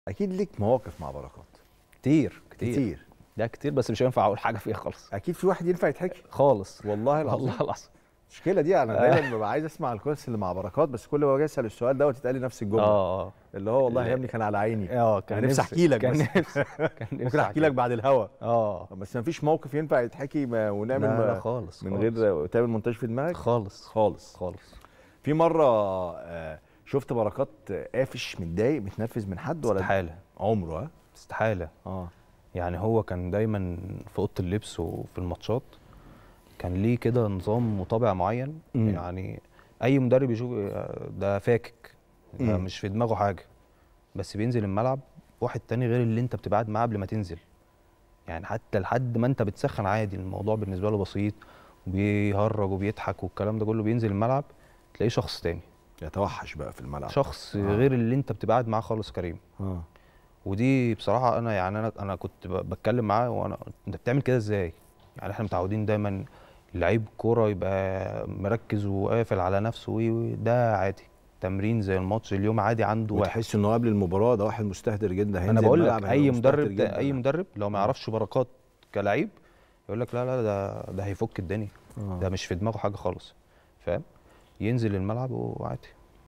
اكيد ليك مواقف مع بركات كتير كتير كتير ده كتير بس مش هينفع اقول حاجه فيها خالص اكيد في واحد ينفع يتحكي خالص والله العظيم والله العظيم المشكله دي انا دايما ببقى عايز اسمع الكورس اللي مع بركات بس كل ما باجي اسال السؤال دوت يتقال لي نفس الجمله اه اه اللي هو والله يا ابني كان على عيني اه كان نفسي احكي لك كان بس نفسي كان نفسي ممكن احكي لك بعد الهوا اه بس ما فيش موقف ينفع يتحكي ما- ونعمل لا لا ما- خالص من خالص. غير تعمل مونتاج في دماغك خالص خالص خالص في مره آه، شفت بركات قافش متضايق متنرفز من حد ولا استحاله عمره ها استحاله اه يعني هو كان دايما في اوضه اللبس وفي الماتشات كان ليه كده نظام وطابع معين مم. يعني اي مدرب يشوف ده فاكك ده مم. مش في دماغه حاجه بس بينزل الملعب واحد تاني غير اللي انت بتبقى قاعد معاه قبل ما تنزل يعني حتى لحد ما انت بتسخن عادي الموضوع بالنسبه له بسيط وبيهرج وبيضحك والكلام ده كله بينزل الملعب تلاقيه شخص تاني يتوحش بقى في الملعب شخص آه. غير اللي انت بتبقى قاعد معاه خالص كريم اه ودي بصراحه انا يعني انا انا كنت ب- بتكلم معاه وانا انت بتعمل كده ازاي يعني احنا متعودين دايما لعيب كوره يبقى مركز وقافل على نفسه وي- وي، ده عادي تمرين زي الماتش اليوم عادي عنده واحد وتحس انه قبل المباراه ده واحد مستهتر جدا انا هينزل بقول لك الملعب هيبقى اي مستهتر مدرب جداً. اي مدرب لو ما يعرفش بركات كلاعب يقول لك لا لا ده ده هيفك الدنيا آه. ده مش في دماغه حاجه خالص فاهم ينزل الملعب وعادي